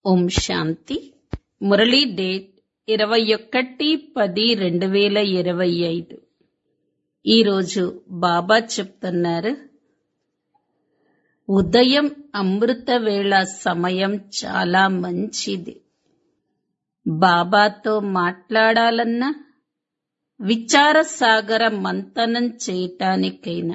ఓం శాంతి Murali date ఇరవై ఒకటి పది రెండు వేల ఇరవై ఐదు ఈరోజు బాబా చెప్తున్నారు ఉదయం అమృత వేళ సమయం చాలా మంచిది బాబాతో మాట్లాడాలన్నా విచార సాగర మంతనం చేయటానికైనా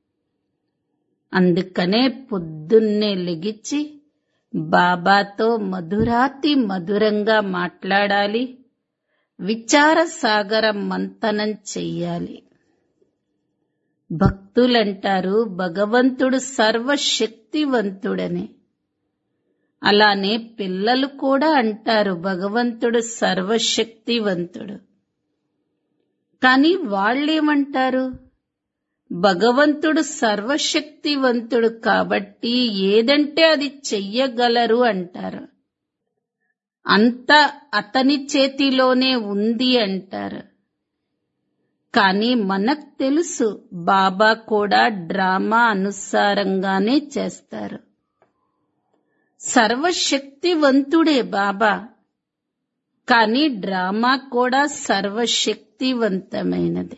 అందుకనే పొద్దున్నే లెగిచి బాబాతో మధురాతి మధురంగా మాట్లాడాలి విచార సాగర మంతనం చెయ్యాలి భక్తులంటారు భగవంతుడు సర్వశక్తివంతుడని అలానే పిల్లలు కూడా అంటారు భగవంతుడు సర్వశక్తివంతుడు కానీ వాళ్ళేమంటారు భగవంతుడు సర్వశక్తివంతుడు కాబట్టి ఏదంటే అది చెయ్యగలరు అంటారు అంతా అతని చేతిలోనే ఉంది అంటారు కానీ మనకు తెలుసు బాబా కూడా డ్రామా అనుసారంగానే చేస్తారు సర్వశక్తివంతుడే బాబా కానీ డ్రామా కూడా సర్వశక్తివంతమైనదే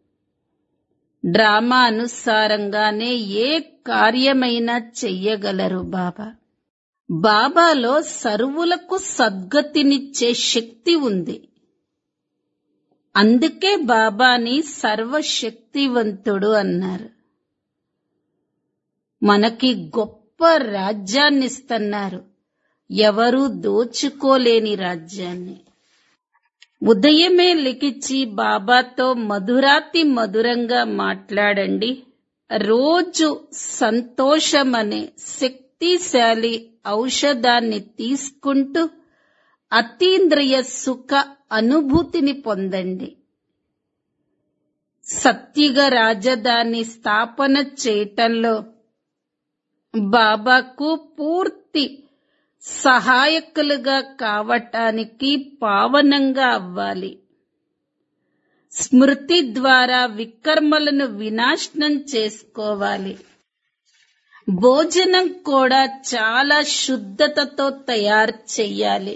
డ్రామా అనుసారంగానే ఏ కార్యమైనా చెయ్యగలరు బాబా బాబాలో సర్వులకు సద్గతినిచ్చే శక్తి ఉంది అందుకే బాబాని సర్వశక్తివంతుడు అన్నారు మనకి గొప్ప రాజ్యాన్నిస్తున్నారు ఎవరూ దోచుకోలేని రాజ్యాన్ని ఉదయమే లిఖించి బాబాతో మధురాతి మధురంగా మాట్లాడండి రోజు సంతోషమనే శక్తిశాలి ఔషధాన్ని తీసుకుంటూ అతీంద్రియ సుఖ అనుభూతిని పొందండి సత్యుగ రాజధాని స్థాపన చేయటంలో బాబాకు పూర్తి సహాయకులుగా కావటానికి పావనంగా అవ్వాలి స్మృతి ద్వారా వికర్మలను వినాశనం చేసుకోవాలి భోజనం కూడా చాలా శుద్ధతతో తయారు చెయ్యాలి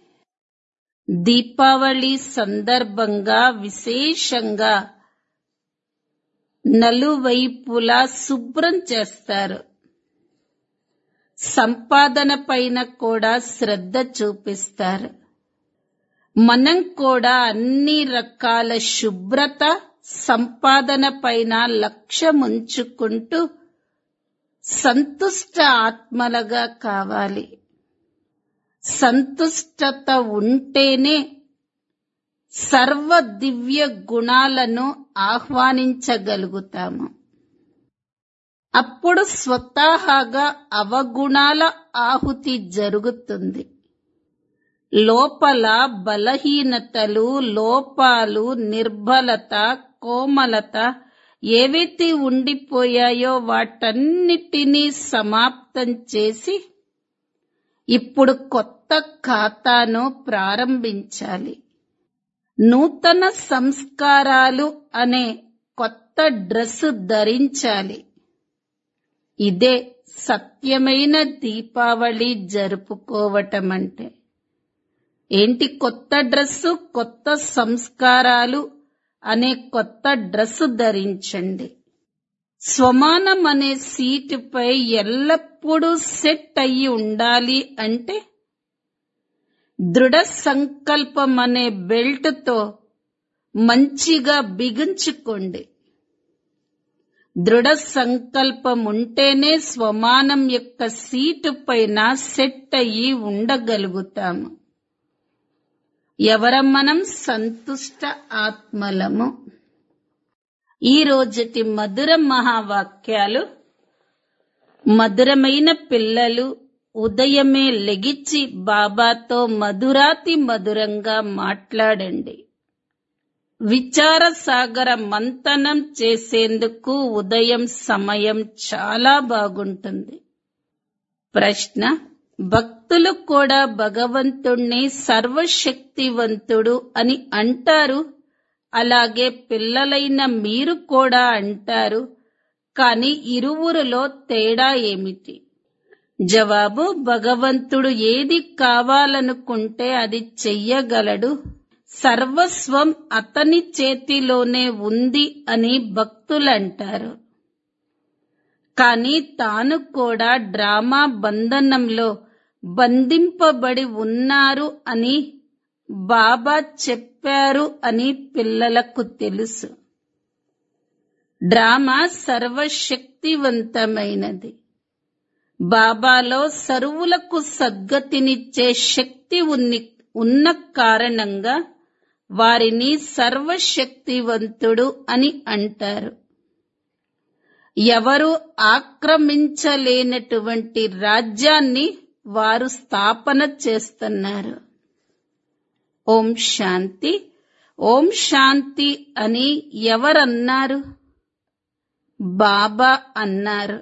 దీపావళి సందర్భంగా విశేషంగా నలువైపులా శుభ్రం చేస్తారు సంపాదన పైన కూడా శ్రద్ధ చూపిస్తారు మనం కూడా అన్ని రకాల శుభ్రత సంపాదన పైన లక్ష్యముంచుకుంటూ సంతుష్ట ఆత్మలుగా కావాలి సంతుష్టత ఉంటేనే సర్వ దివ్య గుణాలను ఆహ్వానించగలుగుతాము అప్పుడు స్వతహాగా అవగుణాల ఆహుతి జరుగుతుంది లోపల బలహీనతలు లోపాలు నిర్బలత కోమలత ఏవైతే ఉండిపోయాయో వాటన్నిటినీ సమాప్తం చేసి ఇప్పుడు కొత్త ఖాతాను ప్రారంభించాలి నూతన సంస్కారాలు అనే కొత్త డ్రెస్ ధరించాలి ఇదే సత్యమైన దీపావళి జరుపుకోవటం అంటే ఏంటి కొత్త డ్రెస్సు కొత్త సంస్కారాలు అనే కొత్త డ్రెస్ ధరించండి స్వమానం అనే సీటుపై ఎల్లప్పుడూ సెట్ అయ్యి ఉండాలి అంటే దృఢ సంకల్పం అనే బెల్ట్తో మంచిగా బిగించుకోండి దృఢ సంకల్పం ఉంటేనే స్వమానం యొక్క సీటు పైన సెట్ అయ్యి ఉండగలుగుతాము ఎవరం మనం సంతుష్ట ఆత్మలము ఈ రోజుటి మధుర మహావాక్యాలు మధురమైన పిల్లలు ఉదయమే లెగిచ్చి బాబాతో మధురాతి మధురంగా మాట్లాడండి విచార సాగర మంతనం చేసేందుకు ఉదయం సమయం చాలా బాగుంటుంది ప్రశ్న భక్తులు కూడా భగవంతుణ్ణి సర్వశక్తివంతుడు అని అంటారు అలాగే పిల్లలైన మీరు కూడా అంటారు కాని ఇరువురిలో తేడా ఏమిటి జవాబు భగవంతుడు ఏది కావాలనుకుంటే అది చెయ్యగలడు సర్వస్వం అతని చేతిలోనే ఉంది అని భక్తులంటారు కాని తాను కూడా డ్రామా బంధనంలో బంధింపబడి ఉన్నారు అని బాబా చెప్పారు అని పిల్లలకు తెలుసు డ్రామా సర్వశక్తివంతమైనది బాబాలో సరువులకు సద్గతినిచ్చే శక్తి ఉన్ని ఉన్న కారణంగా వారిని సర్వశక్తివంతుడు అని అంటారు ఎవరు ఆక్రమించలేనటువంటి రాజ్యాన్ని వారు స్థాపన చేస్తున్నారు ఓం శాంతి ఓం శాంతి అని ఎవరన్నారు బాబా అన్నారు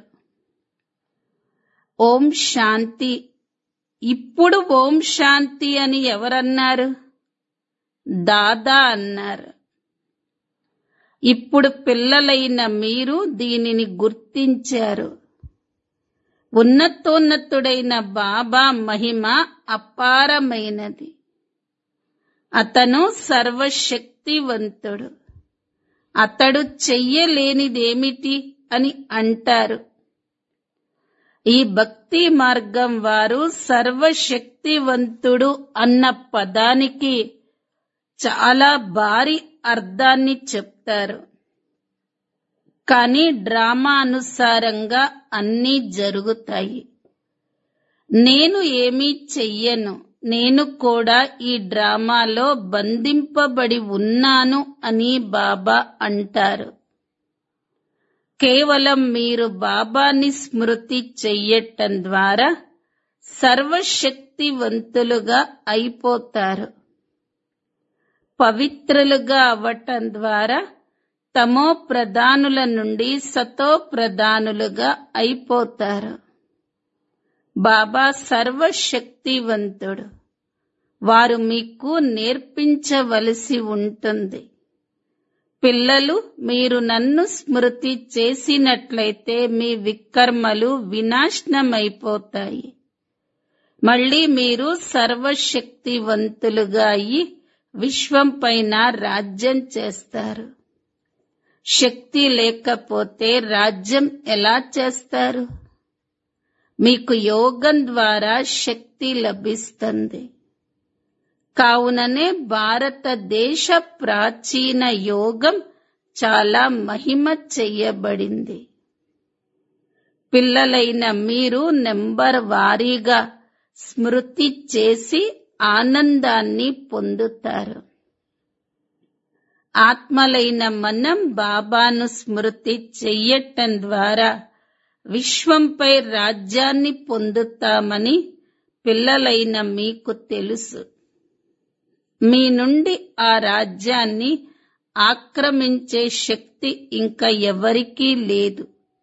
ఓం శాంతి ఇప్పుడు ఓం శాంతి అని ఎవరన్నారు దాదా అన్నారు ఇప్పుడు పిల్లలైన మీరు దీనిని గుర్తించారు ఉన్నతోన్నతుడైన బాబా మహిమ అపారమైనది అతను సర్వశక్తివంతుడు అతడు చెయ్యలేనిదేమిటి అని అంటారు ఈ భక్తి మార్గం వారు సర్వశక్తివంతుడు అన్న పదానికి చాలా భారీ అర్థాన్ని చెప్తారు కానీ డ్రామా అనుసారంగా అన్నీ జరుగుతాయి నేను ఏమీ చెయ్యను నేను కూడా ఈ డ్రామాలో బంధింపబడి ఉన్నాను అని బాబా అంటారు కేవలం మీరు బాబాని స్మృతి చెయ్యటం ద్వారా సర్వశక్తివంతులుగా అయిపోతారు పవిత్రులుగా అవ్వటం ద్వారా తమో ప్రధానుల నుండి సతో ప్రధానులుగా అయిపోతారు బాబా సర్వశక్తివంతుడు వారు మీకు నేర్పించవలసి ఉంటుంది పిల్లలు మీరు నన్ను స్మృతి చేసినట్లయితే మీ వికర్మలు వినాశనమైపోతాయి మళ్ళీ మీరు సర్వశక్తివంతులుగా అయి విశ్వం పైన రాజ్యం చేస్తారు శక్తి లేకపోతే రాజ్యం ఎలా చేస్తారు మీకు యోగం ద్వారా శక్తి లభిస్తుంది కావుననే భారతదేశ ప్రాచీన యోగం చాలా మహిమ చెయ్యబడింది పిల్లలైన మీరు నెంబర్ వారీగా స్మృతి చేసి ఆనందాన్ని పొందుతారు ఆత్మలైన మనం బాబాను స్మృతి చెయ్యటం ద్వారా విశ్వంపై రాజ్యాన్ని పొందుతామని పిల్లలైన మీకు తెలుసు మీ నుండి ఆ రాజ్యాన్ని ఆక్రమించే శక్తి ఇంకా ఎవరికీ లేదు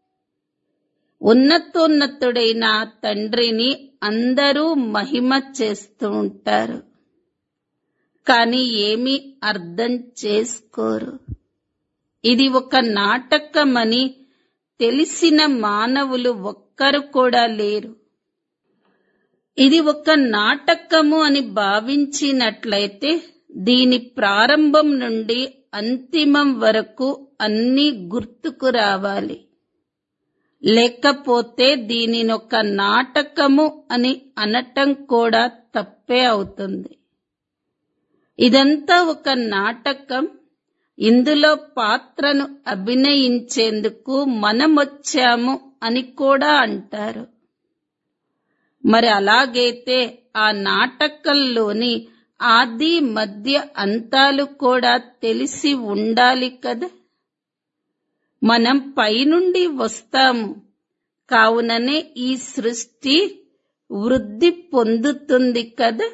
ఉన్నతోన్నతుడైన ఆ తండ్రిని అందరూ మహిమ చేస్తూ ఉంటారు కానీ ఏమీ అర్థం చేసుకోరు ఇది ఒక నాటకమని తెలిసిన మానవులు ఒక్కరు కూడా లేరు ఇది ఒక నాటకము అని భావించినట్లయితే దీని ప్రారంభం నుండి అంతిమం వరకు అన్నీ గుర్తుకు రావాలి లేకపోతే దీనిని ఒక నాటకము అని అనటం కూడా తప్పే అవుతుంది ఇదంతా ఒక నాటకం ఇందులో పాత్రను అభినయించేందుకు మనమొచ్చాము అని కూడా అంటారు మరి అలాగైతే ఆ నాటకంలోని ఆది మధ్య అంతాలు కూడా తెలిసి ఉండాలి కదా మనం పైనుండి వస్తాము కావుననే ఈ సృష్టి వృద్ధి పొందుతుంది కదా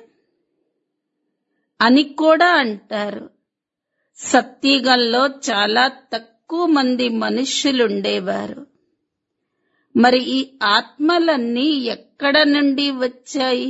అని కూడా అంటారు సత్యగంలో చాలా తక్కువ మంది మనుష్యులుండేవారు మరి ఈ ఆత్మలన్నీ ఎక్కడ నుండి వచ్చాయి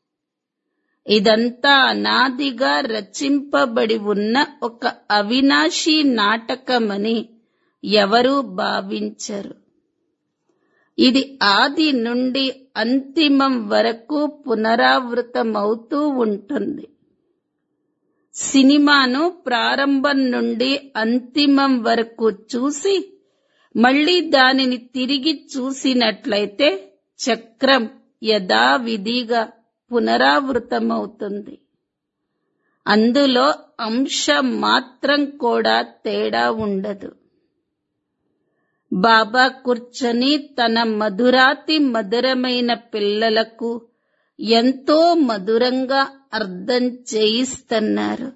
ఇదంతా అనాదిగా రచింపబడి ఉన్న ఒక అవినాశీ నాటకమని ఎవరూ భావించరు ఇది ఆది నుండి అంతిమం వరకు పునరావృతమవుతూ ఉంటుంది సినిమాను ప్రారంభం నుండి అంతిమం వరకు చూసి మళ్ళీ దానిని తిరిగి చూసినట్లయితే చక్రం యథావిధిగా పునరావృతమవుతుంది అందులో అంశం మాత్రం కూడా తేడా ఉండదు బాబా కూర్చొని తన మధురాతి మధురమైన పిల్లలకు ఎంతో మధురంగా అర్థం చేయిస్తున్నారు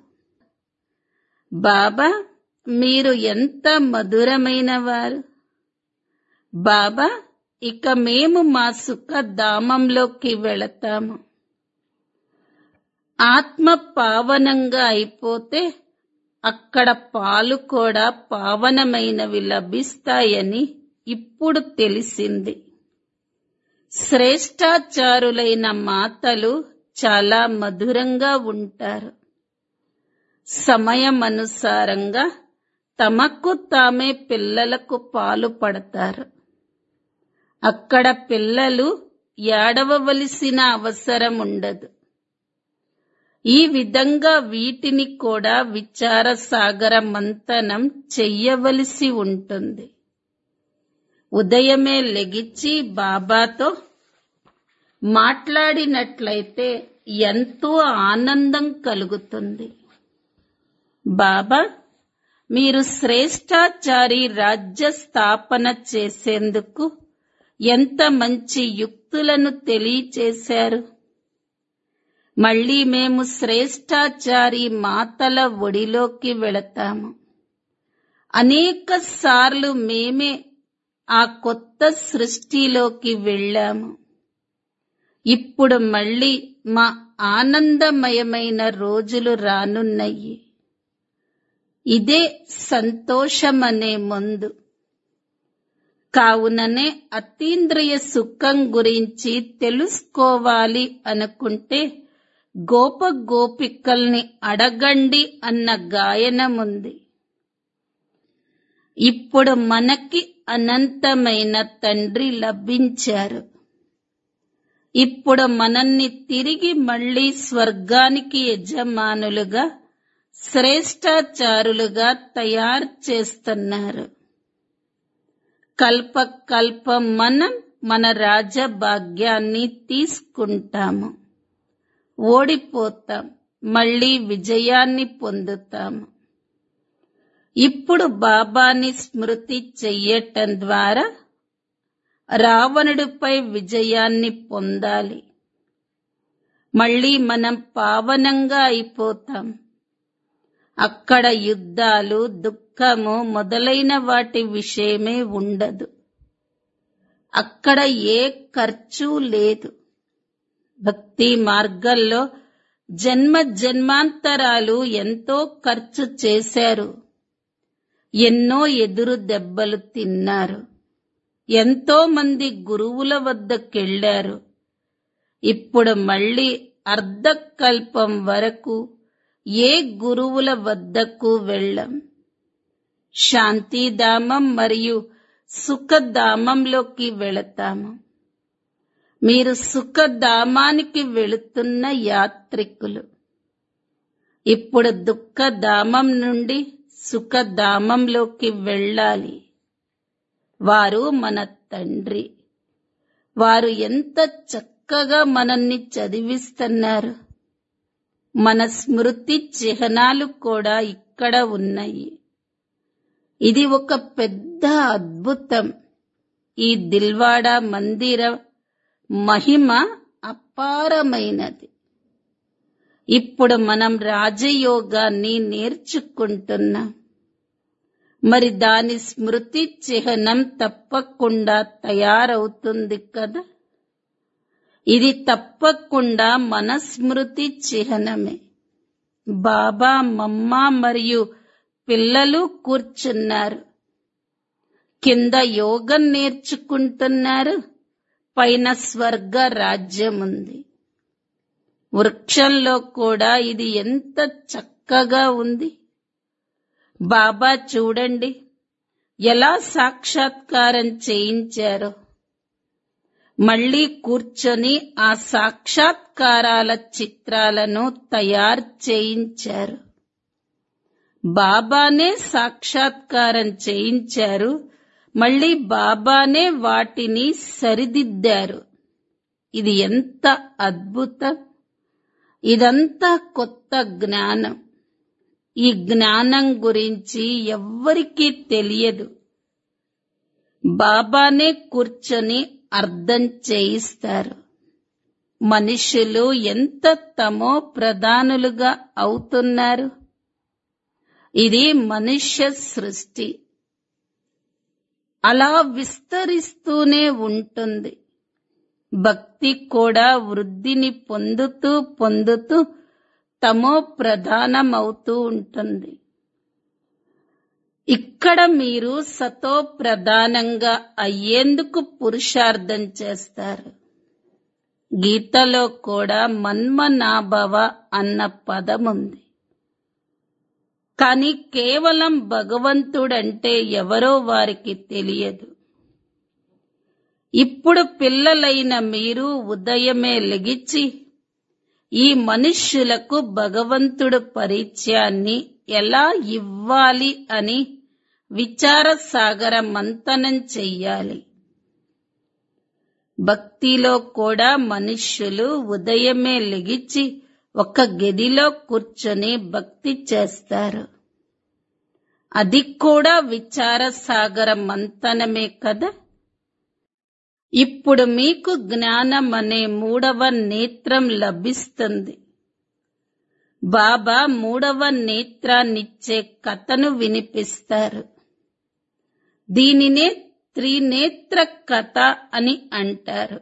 బాబా మీరు ఎంత మధురమైన వారు బాబా ఇక మేము మా సుఖ ధామంలోకి వెళతాము ఆత్మ పావనంగా అయిపోతే అక్కడ పాలు కూడా పావనమైనవి లభిస్తాయని ఇప్పుడు తెలిసింది శ్రేష్టాచారులైన మాతలు చాలా మధురంగా ఉంటారు సమయమనుసారంగా తమకు తామే పిల్లలకు పాలు పడతారు అక్కడ పిల్లలు ఏడవవలసిన అవసరం ఉండదు ఈ విధంగా వీటిని కూడా విచార సాగర మంతనం చెయ్యవలసి ఉంటుంది ఉదయమే లెగిచ్చి బాబాతో మాట్లాడినట్లయితే ఎంతో ఆనందం కలుగుతుంది బాబా మీరు శ్రేష్టాచారి రాజ్య స్థాపన చేసేందుకు ఎంత మంచి యుక్తులను తెలియచేశారు మళ్ళీ మేము శ్రేష్టాచారి మాతల ఒడిలోకి వెళతాము అనేక సార్లు మేమే ఆ కొత్త సృష్టిలోకి వెళ్ళాము ఇప్పుడు మళ్ళీ మా ఆనందమయమైన రోజులు రానున్నాయి ఇదే సంతోషమనే ముందు కావుననే అతీంద్రియ సుఖం గురించి తెలుసుకోవాలి అనుకుంటే గోప గోపికల్ని అడగండి అన్న గాయనముంది ఇప్పుడు మనకి అనంతమైన తండ్రి లభించారు ఇప్పుడు మనల్ని తిరిగి మళ్ళీ స్వర్గానికి యజమానులుగా శ్రేష్టాచారులుగా తయారు చేస్తున్నారు కల్ప కల్పం మనం మన రాజభాగ్యాన్ని తీసుకుంటాము ఓడిపోతాం మళ్ళీ విజయాన్ని పొందుతాము ఇప్పుడు బాబాని స్మృతి చెయ్యటం ద్వారా రావణుడిపై విజయాన్ని పొందాలి మళ్ళీ మనం పావనంగా అయిపోతాం అక్కడ యుద్ధాలు దుఃఖము మొదలైన వాటి విషయమే ఉండదు అక్కడ ఏ ఖర్చు లేదు భక్తి మార్గంలో జన్మ జన్మాంతరాలు ఎంతో ఖర్చు చేశారు ఎన్నో ఎదురు దెబ్బలు తిన్నారు ఎంతో మంది గురువుల వద్దకెళ్లారు ఇప్పుడు మళ్ళీ అర్ధకల్పం వరకు ఏ గురువుల వద్దకు వెళ్ళం శాంతిధామం మరియు సుఖధామంలోకి వెళతాము మీరు సుఖధామానికి వెళుతున్న యాత్రికులు ఇప్పుడు దుఃఖధామం నుండి సుఖధామంలోకి వెళ్ళాలి వారు మన తండ్రి వారు ఎంత చక్కగా మనల్ని చదివిస్తున్నారు మన స్మృతి చిహ్నాలు కూడా ఇక్కడ ఉన్నాయి ఇది ఒక పెద్ద అద్భుతం ఈ దిల్వాడా మందిర మహిమ అపారమైనది ఇప్పుడు మనం రాజయోగాన్ని నేర్చుకుంటున్నాం మరి దాని స్మృతి చిహ్నం తప్పకుండా తయారవుతుంది కదా ఇది తప్పకుండా మన స్మృతి చిహ్నమే బాబా మమ్మ మరియు పిల్లలు కూర్చున్నారు కింద యోగం నేర్చుకుంటున్నారు పైన స్వర్గ రాజ్యం ఉంది వృక్షంలో కూడా ఇది ఎంత చక్కగా ఉంది బాబా చూడండి ఎలా సాక్షాత్కారం చేయించారో మళ్ళీ కూర్చొని ఆ సాక్షాత్కారాల చిత్రాలను తయారు చేయించారు బాబానే సాక్షాత్కారం చేయించారు మళ్ళీ బాబానే వాటిని సరిదిద్దారు ఇది ఎంత అద్భుతం ఇదంతా కొత్త జ్ఞానం ఈ జ్ఞానం గురించి ఎవ్వరికీ తెలియదు బాబానే కూర్చొని అర్థం చేయిస్తారు మనుషులు ఎంత తమో ప్రధానులుగా అవుతున్నారు ఇది మనుష్య సృష్టి అలా విస్తరిస్తూనే ఉంటుంది భక్తి కూడా వృద్ధిని పొందుతూ పొందుతూ తమో ప్రధానమవుతూ ఉంటుంది ఇక్కడ మీరు సతో ప్రధానంగా అయ్యేందుకు పురుషార్థం చేస్తారు గీతలో కూడా మన్మనాభవ అన్న పదం ఉంది కానీ కేవలం భగవంతుడంటే ఎవరో వారికి తెలియదు ఇప్పుడు పిల్లలైన మీరు ఉదయమే లెగిచి ఈ మనుష్యులకు భగవంతుడు పరిచయాన్ని ఎలా ఇవ్వాలి అని విచార సాగర మంతనం చెయ్యాలి భక్తిలో కూడా మనుష్యులు ఉదయమే లెగిచి ఒక గదిలో కూర్చొని భక్తి చేస్తారు అది కూడా విచార సాగర మంతనమే కదా ఇప్పుడు మీకు జ్ఞానం అనే మూడవ నేత్రం లభిస్తుంది బాబా మూడవ నేత్రాన్నిచ్చే కథను వినిపిస్తారు దీనినే త్రినేత్ర కథ అని అంటారు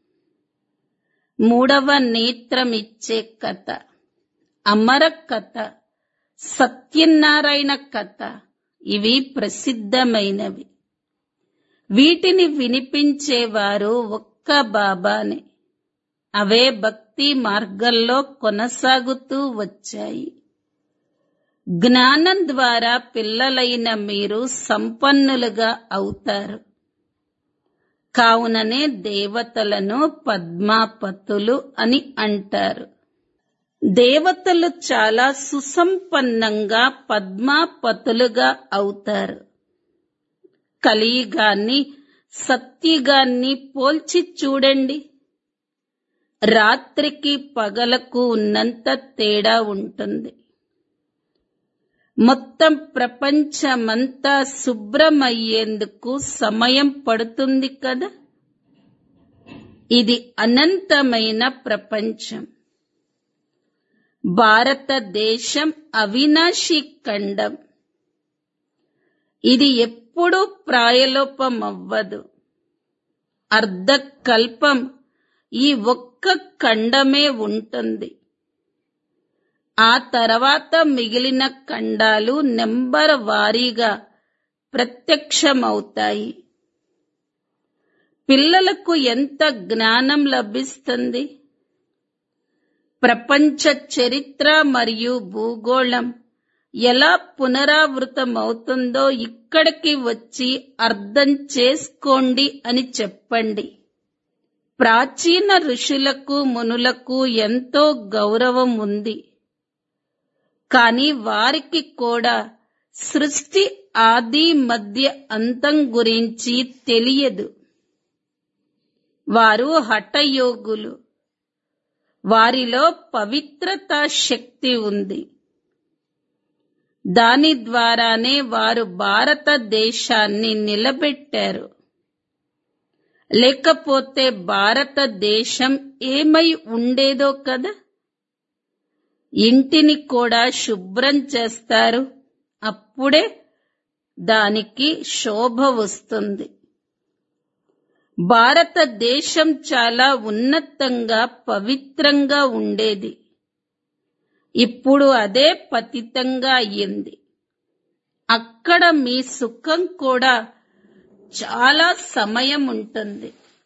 మూడవ నేత్రం ఇచ్చే కథ అమర కథ సత్యనారాయణ కథ ఇవి ప్రసిద్ధమైనవి వీటిని వినిపించేవారు ఒక్క బాబానే అవే భక్తి మార్గంలో కొనసాగుతూ వచ్చాయి జ్ఞానం ద్వారా పిల్లలైన మీరు సంపన్నులుగా అవుతారు కావుననే దేవతలను పద్మాపతులు అని అంటారు దేవతలు చాలా సుసంపన్నంగా పద్మాపతులుగా అవుతారు కలియుగాన్ని సత్యుగాన్ని పోల్చి చూడండి రాత్రికి పగలకు ఉన్నంత తేడా ఉంటుంది మొత్తం ప్రపంచమంతా శుభ్రమయ్యేందుకు సమయం పడుతుంది కదా ఇది అనంతమైన ప్రపంచం భారతదేశం అవినాశి ఖండం ఇది ఎప్పుడూ ప్రాయలోపమవ్వదు అర్ధకల్పం ఈ ఒక్క ఖండమే ఉంటుంది ఆ తర్వాత మిగిలిన ఖండాలు నెంబర్ వారీగా ప్రత్యక్షమవుతాయి పిల్లలకు ఎంత జ్ఞానం లభిస్తుంది ప్రపంచ చరిత్ర మరియు భూగోళం ఎలా పునరావృతమవుతుందో ఇక్కడికి వచ్చి అర్థం చేసుకోండి అని చెప్పండి ప్రాచీన ఋషులకు మునులకు ఎంతో గౌరవం ఉంది కానీ వారికి కూడా సృష్టి ఆది మధ్య అంతం గురించి తెలియదు వారు హఠయోగులు వారిలో పవిత్రతా శక్తి ఉంది దాని ద్వారానే వారు భారతదేశాన్ని నిలబెట్టారు లేకపోతే భారతదేశం ఏమై ఉండేదో కదా ఇంటిని కూడా శుభ్రం చేస్తారు అప్పుడే దానికి శోభ వస్తుంది భారతదేశం చాలా ఉన్నతంగా పవిత్రంగా ఉండేది ఇప్పుడు అదే పతితంగా అయ్యింది అక్కడ మీ సుఖం కూడా చాలా సమయం ఉంటుంది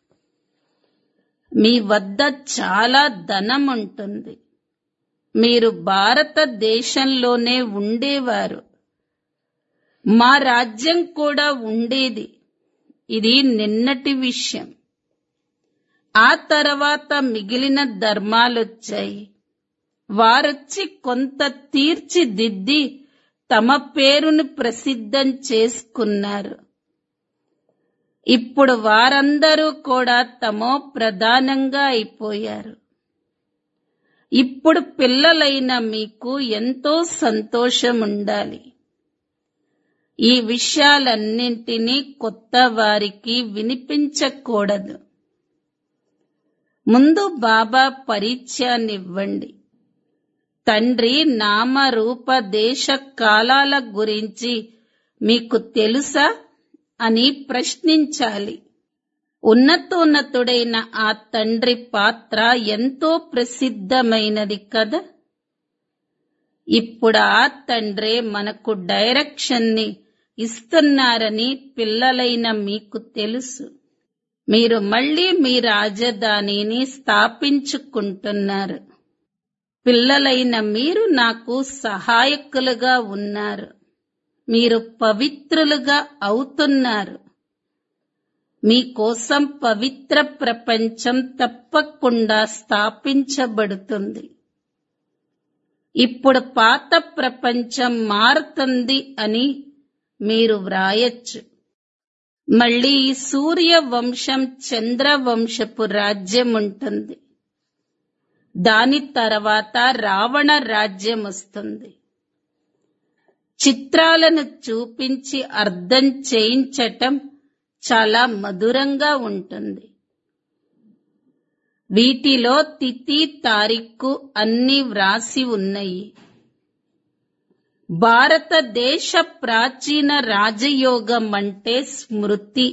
మీ వద్ద చాలా ధనం ఉంటుంది మీరు భారతదేశంలోనే ఉండేవారు మా రాజ్యం కూడా ఉండేది ఇది నిన్నటి విషయం ఆ తర్వాత మిగిలిన ధర్మాలొచ్చాయి వారొచ్చి కొంత తీర్చిదిద్ది తమ పేరును ప్రసిద్ధం చేసుకున్నారు ఇప్పుడు వారందరూ కూడా తమో ప్రధానంగా అయిపోయారు ఇప్పుడు పిల్లలైన మీకు ఎంతో సంతోషం ఉండాలి ఈ విషయాలన్నింటినీ కొత్త వారికి వినిపించకూడదు ముందు బాబా పరిచయాన్నివ్వండి తండ్రి నామ రూప దేశ కాలాల గురించి మీకు తెలుసా అని ప్రశ్నించాలి ఉన్నతోన్నతుడైన ఆ తండ్రి పాత్ర ఎంతో ప్రసిద్ధమైనది కదా ఇప్పుడు ఆ తండ్రే మనకు డైరెక్షన్ ని ఇస్తున్నారని పిల్లలైన మీకు తెలుసు మీరు మళ్ళీ మీ రాజధానిని స్థాపించుకుంటున్నారు పిల్లలైన మీరు నాకు సహాయకులుగా ఉన్నారు మీరు పవిత్రులుగా అవుతున్నారు మీకోసం పవిత్ర ప్రపంచం తప్పకుండా స్థాపించబడుతుంది ఇప్పుడు పాత ప్రపంచం మారుతుంది అని మీరు వ్రాయచ్చు మళ్ళీ ఈ సూర్య వంశం చంద్ర వంశపు రాజ్యం ఉంటుంది దాని తర్వాత రావణ రాజ్యం వస్తుంది చిత్రాలను చూపించి అర్థం చేయించటం చాలా మధురంగా ఉంటుంది వీటిలో తిథి తారీఖు అన్ని వ్రాసి ఉన్నాయి భారతదేశ ప్రాచీన రాజయోగం అంటే స్మృతి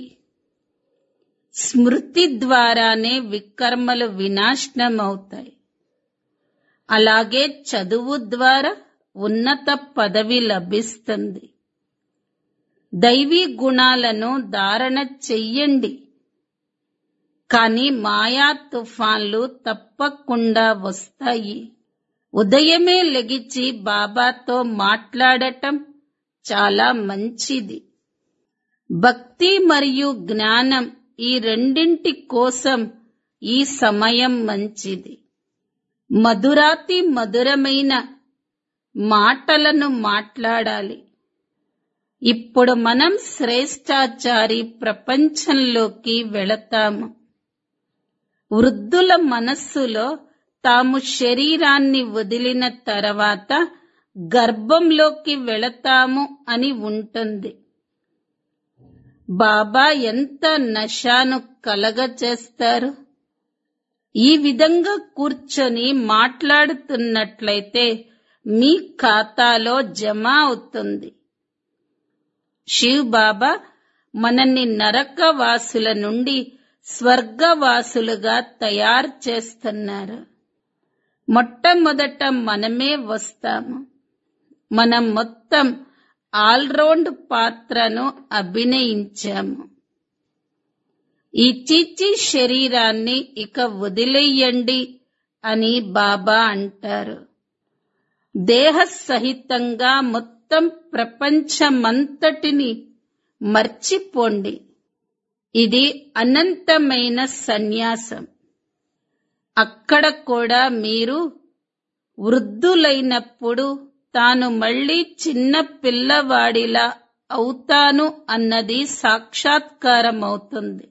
స్మృతి ద్వారానే వికర్మలు వినాశనమవుతాయి అలాగే చదువు ద్వారా ఉన్నత పదవి లభిస్తుంది దైవీ గుణాలను ధారణ చెయ్యండి కానీ మాయా తుఫాన్లు తప్పకుండా వస్తాయి ఉదయమే లెగిచి బాబాతో మాట్లాడటం చాలా మంచిది భక్తి మరియు జ్ఞానం ఈ రెండింటి కోసం ఈ సమయం మంచిది మధురాతి మధురమైన మాటలను మాట్లాడాలి ఇప్పుడు మనం శ్రేష్టాచారి ప్రపంచంలోకి వెళతాము వృద్ధుల మనస్సులో తాము శరీరాన్ని వదిలిన తర్వాత గర్భంలోకి వెళతాము అని ఉంటుంది బాబా ఎంత నశాను కలగచేస్తారు ఈ విధంగా కూర్చొని మాట్లాడుతున్నట్లయితే మీ ఖాతాలో జమ అవుతుంది శివ్ బాబా మనల్ని నరకవాసుల నుండి స్వర్గవాసులుగా తయారు చేస్తున్నారు మొట్టమొదట మనమే వస్తాము మనం మొత్తం ఆల్రౌండ్ పాత్రను అభినయించాము ఈ చిచ్చి శరీరాన్ని ఇక వదిలేయండి అని బాబా అంటారు దేహ సహితంగా మొత్తం ప్రపంచమంతటిని మర్చిపోండి ఇది అనంతమైన సన్యాసం అక్కడ కూడా మీరు వృద్ధులైనప్పుడు తాను మళ్ళీ చిన్న పిల్లవాడిలా అవుతాను అన్నది సాక్షాత్కారం అవుతుంది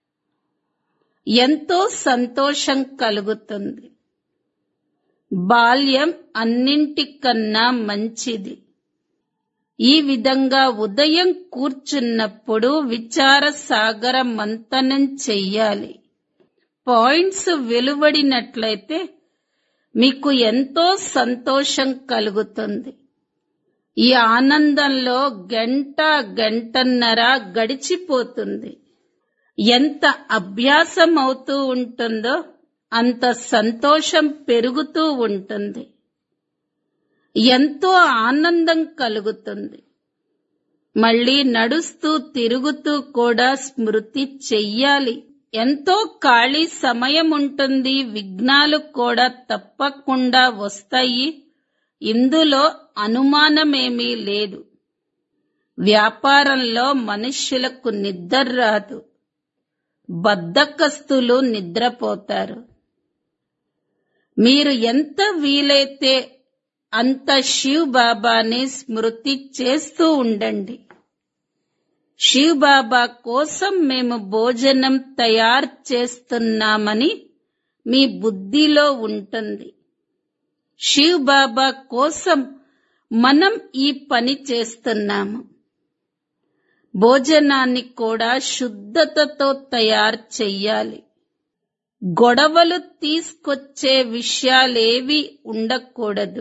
ఎంతో సంతోషం కలుగుతుంది బాల్యం అన్నింటికన్నా మంచిది ఈ విధంగా ఉదయం కూర్చున్నప్పుడు విచార సాగర మంతనం చెయ్యాలి పాయింట్స్ వెలువడినట్లయితే మీకు ఎంతో సంతోషం కలుగుతుంది ఈ ఆనందంలో గంట గంటన్నర గడిచిపోతుంది ఎంత అభ్యాసం అవుతూ ఉంటుందో అంత సంతోషం పెరుగుతూ ఉంటుంది ఎంతో ఆనందం కలుగుతుంది మళ్ళీ నడుస్తూ తిరుగుతూ కూడా స్మృతి చెయ్యాలి ఎంతో ఖాళీ సమయం ఉంటుంది విఘ్నాలు కూడా తప్పకుండా వస్తాయి ఇందులో అనుమానమేమీ లేదు వ్యాపారంలో మనుష్యులకు నిద్ర రాదు బద్ధకస్తులు నిద్రపోతారు మీరు ఎంత వీలైతే అంత శివ్ బాబాని స్మృతి చేస్తూ ఉండండి శివ్ బాబా కోసం మేము భోజనం తయారు చేస్తున్నామని మీ బుద్ధిలో ఉంటుంది శివ్ బాబా కోసం మనం ఈ పని చేస్తున్నాము భోజనాన్ని కూడా శుద్ధతతో తయారు చెయ్యాలి గొడవలు తీసుకొచ్చే విషయాలేవి ఉండకూడదు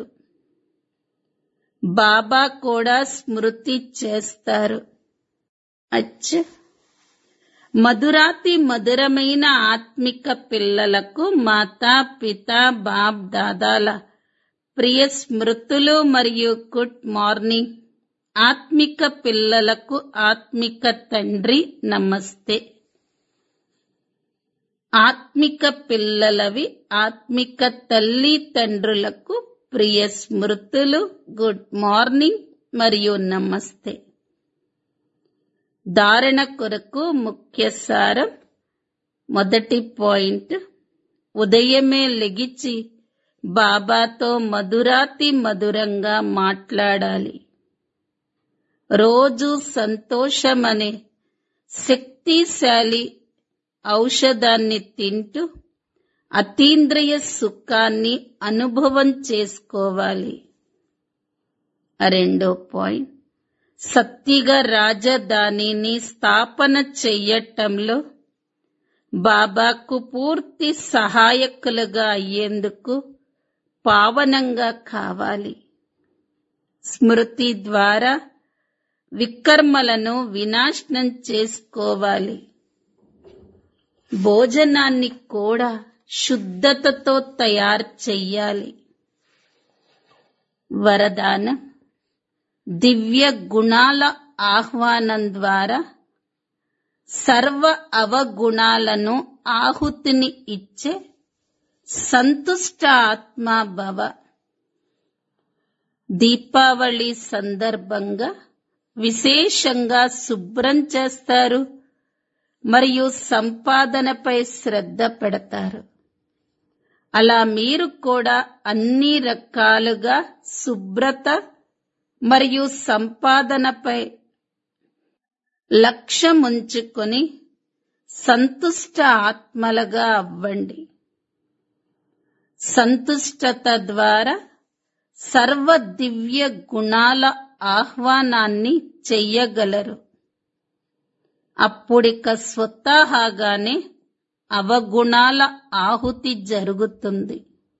బాబా కూడా స్మృతి చేస్తారు అచ్చ మధురాతి మధురమైన ఆత్మిక పిల్లలకు మాతా పిత బాబ్ దాదాల ప్రియ స్మృతులు మరియు గుడ్ మార్నింగ్ ఆత్మిక పిల్లలకు ఆత్మిక తండ్రి నమస్తే ఆత్మిక పిల్లలవి ఆత్మిక తల్లి తండ్రులకు ప్రియ స్మృతులు గుడ్ మార్నింగ్ మరియు నమస్తే ధారణ కొరకు ముఖ్య సారం మొదటి పాయింట్ ఉదయమే లెగిచి బాబాతో మధురాతి మధురంగా మాట్లాడాలి రోజు సంతోషమనే శక్తిశాలి ఔషధాన్ని తింటూ అతీంద్రియ సుఖాన్ని అనుభవం చేసుకోవాలి రెండో పాయింట్ సత్తిగా రాజధానిని స్థాపన చెయ్యటంలో బాబాకు పూర్తి సహాయకులుగా అయ్యేందుకు పావనంగా కావాలి స్మృతి ద్వారా వికర్మలను వినాశనం చేసుకోవాలి భోజనాన్ని కూడా శుద్ధతతో తయారు చెయ్యాలి వరదానం దివ్య గుణాల ఆహ్వానం ద్వారా సర్వ అవగుణాలను ఆహుతిని ఇచ్చే సంతుష్ట ఆత్మా భవ దీపావళి సందర్భంగా విశేషంగా శుభ్రం చేస్తారు మరియు సంపాదనపై శ్రద్ధ పెడతారు అలా మీరు కూడా అన్ని రకాలుగా శుభ్రత మరియు సంపాదనపై లక్ష్యముంచుకొని సంతుష్ట ఆత్మలుగా అవ్వండి సంతుష్టత ద్వారా సర్వ దివ్య గుణాల ఆహ్వానాన్ని చెయ్యగలరు అప్పుడిక స్వతహాగానే అవగుణాల ఆహుతి జరుగుతుంది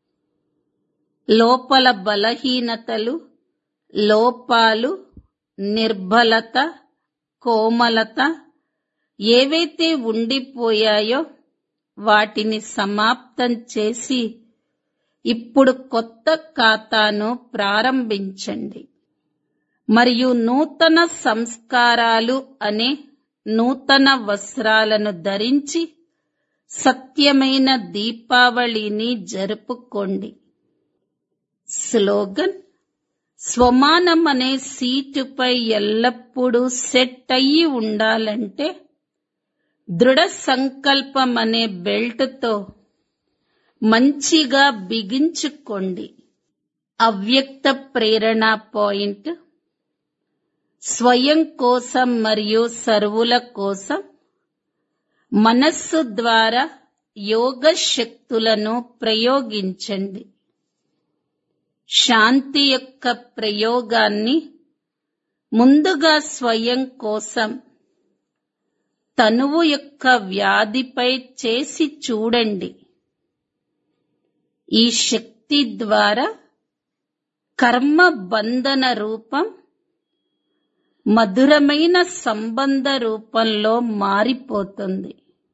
లోపల బలహీనతలు లోపాలు నిర్బలత కోమలత ఏవైతే ఉండిపోయాయో వాటిని సమాప్తం చేసి ఇప్పుడు కొత్త ఖాతాను ప్రారంభించండి మరియు నూతన సంస్కారాలు అనే నూతన వస్త్రాలను ధరించి సత్యమైన దీపావళిని జరుపుకోండి స్లోగన్ స్వమానం అనే సీటుపై ఎల్లప్పుడూ సెట్ అయ్యి ఉండాలంటే దృఢ సంకల్పం అనే బెల్ట్తో మంచిగా బిగించుకోండి అవ్యక్త ప్రేరణ పాయింట్ స్వయం కోసం మరియు సర్వుల కోసం మనస్సు ద్వారా యోగ శక్తులను ప్రయోగించండి శాంతి యొక్క ప్రయోగాన్ని ముందుగా స్వయం కోసం తనువు యొక్క వ్యాధిపై చేసి చూడండి ఈ శక్తి ద్వారా కర్మ బంధన రూపం మధురమైన సంబంధ రూపంలో మారిపోతుంది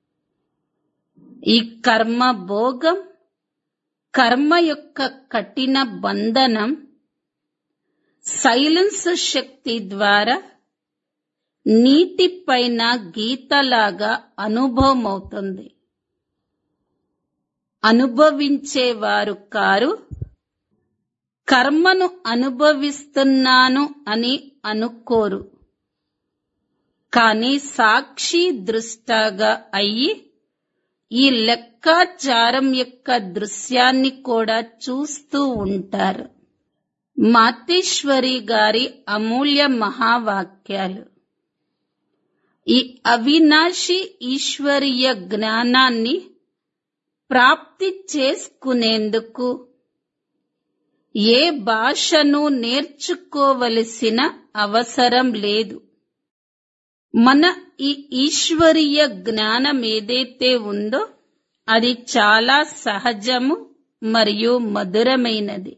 ఈ కర్మ భోగం కర్మ యొక్క కఠిన బంధనం సైలెన్స్ శక్తి ద్వారా నీటిపైన గీతలాగా అనుభవం అవుతుంది అనుభవించేవారు కారు కర్మను అనుభవిస్తున్నాను అని అనుకోరు కానీ సాక్షి దృష్టాగా అయ్యి ఈ లెక్కాచారం యొక్క దృశ్యాన్ని కూడా చూస్తూ ఉంటారు మాతేశ్వరి గారి అమూల్య మహావాక్యాలు ఈ అవినాశి ఈశ్వరీయ జ్ఞానాన్ని ప్రాప్తి చేసుకునేందుకు ఏ భాషను నేర్చుకోవలసిన అవసరం లేదు మన ఈ ఈశ్వరీయ జ్ఞానం ఏదైతే ఉందో అది చాలా సహజము మరియు మధురమైనది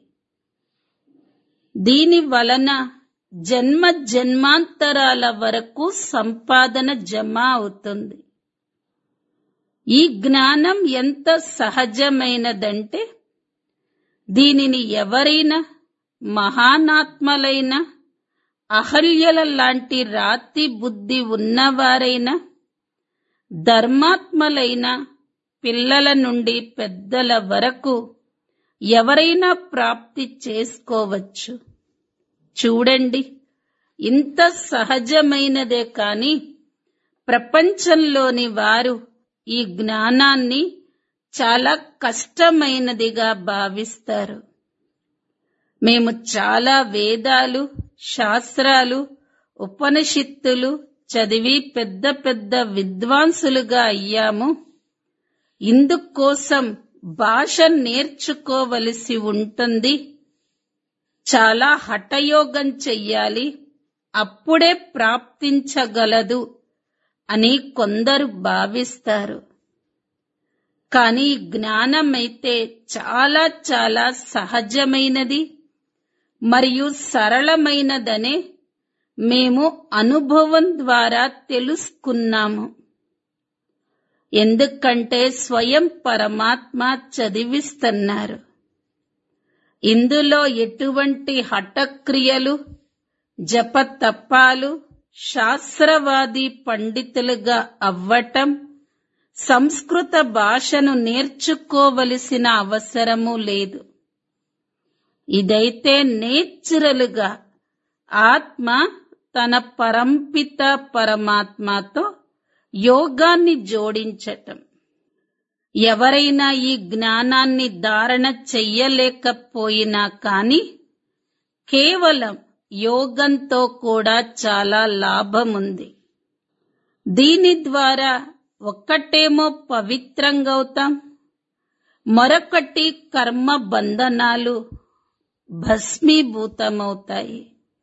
దీని వలన జన్మ జన్మాంతరాల వరకు సంపాదన జమ అవుతుంది ఈ జ్ఞానం ఎంత సహజమైనదంటే దీనిని ఎవరైనా మహానాత్మలైన అహల్యల లాంటి రాతి బుద్ధి ఉన్నవారైనా ధర్మాత్మలైన పిల్లల నుండి పెద్దల వరకు ఎవరైనా ప్రాప్తి చేసుకోవచ్చు చూడండి ఇంత సహజమైనదే కాని ప్రపంచంలోని వారు ఈ జ్ఞానాన్ని చాలా కష్టమైనదిగా భావిస్తారు మేము చాలా వేదాలు శాస్త్రాలు ఉపనిషత్తులు చదివి పెద్ద పెద్ద విద్వాంసులుగా అయ్యాము ఇందుకోసం భాష నేర్చుకోవలసి ఉంటుంది చాలా హఠయోగం చెయ్యాలి అప్పుడే ప్రాప్తించగలదు అని కొందరు భావిస్తారు కానీ జ్ఞానమైతే చాలా చాలా సహజమైనది మరియు సరళమైనదనే మేము అనుభవం ద్వారా తెలుసుకున్నాము ఎందుకంటే స్వయం పరమాత్మ చదివిస్తున్నారు ఇందులో ఎటువంటి హఠక్రియలు జపతప్పాలు శాస్త్రవాది పండితులుగా అవ్వటం సంస్కృత భాషను నేర్చుకోవలసిన అవసరము లేదు ఇదైతే నేచురలుగా ఆత్మ తన పరంపిత పరమాత్మతో యోగాన్ని జోడించటం ఎవరైనా ఈ జ్ఞానాన్ని ధారణ చెయ్యలేకపోయినా కాని కేవలం యోగంతో కూడా చాలా లాభముంది దీని ద్వారా ఒక్కటేమో పవిత్రంగవుతాం మరొకటి కర్మ బంధనాలు భస్మీభూతమవుతాయి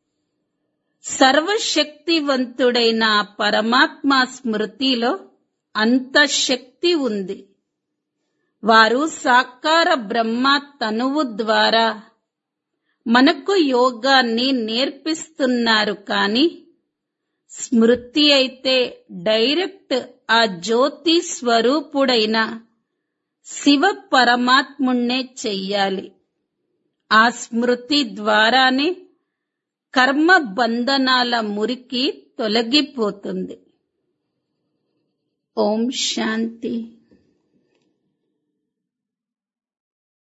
సర్వశక్తివంతుడైన ఆ పరమాత్మ స్మృతిలో అంత శక్తి ఉంది వారు సాకార బ్రహ్మ తనువు ద్వారా మనకు యోగాన్ని నేర్పిస్తున్నారు కాని స్మృతి అయితే డైరెక్ట్ ఆ జ్యోతి స్వరూపుడైన శివ పరమాత్ముణ్ణే చెయ్యాలి ఆ స్మృతి ద్వారానే కర్మ బంధనాల మురికి తొలగిపోతుంది ఓం శాంతి